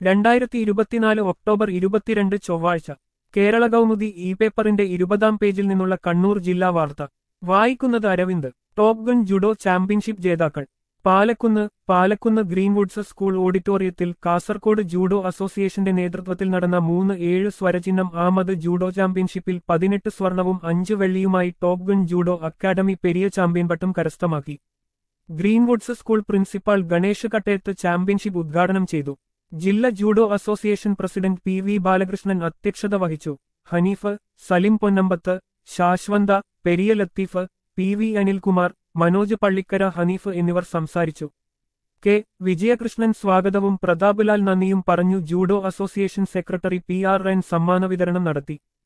രണ്ടായിരത്തി ഇരുപത്തിനാല് ഒക്ടോബർ ഇരുപത്തിരണ്ട് ചൊവ്വാഴ്ച കേരള കൗമുദി ഇ പേപ്പറിന്റെ ഇരുപതാം പേജിൽ നിന്നുള്ള കണ്ണൂർ ജില്ലാ വാർത്ത വായിക്കുന്നത് Aravind top gun judo championship ജേതാക്കൾ പാലക്കുന്ന് പാലക്കുന്ന് ഗ്രീൻവുഡ്സ് സ്കൂൾ ഓഡിറ്റോറിയത്തിൽ കാസർകോട് ജൂഡോ അസോസിയേഷന്റെ നേതൃത്വത്തിൽ നടന്ന മൂന്ന് ഏഴ് സ്വരചിഹ്നം ആമത് ജൂഡോ ചാമ്പ്യൻഷിപ്പിൽ പതിനെട്ട് സ്വർണവും അഞ്ച് വെള്ളിയുമായി top gun judo academy Periya champion പട്ടം കരസ്ഥമാക്കി Greenwoods school principal Ganesh Kattayath championship ഉദ്ഘാടനം ചെയ്തു ജില്ലാ judo association president P V Balakrishnan അധ്യക്ഷത വഹിച്ചു ഹനീഫ് സലിം പൊന്നമ്പത്ത് ശാശ്വന്ത പെരിയ ലത്തീഫ് പി വി അനിൽകുമാർ മനോജ് പള്ളിക്കര ഹനീഫ് എന്നിവർ സംസാരിച്ചു കെ വിജയകൃഷ്ണൻ സ്വാഗതവും പ്രതാപ്ലാൽ നന്ദിയും പറഞ്ഞു judo association secretary P R N സമ്മാന വിതരണം നടത്തി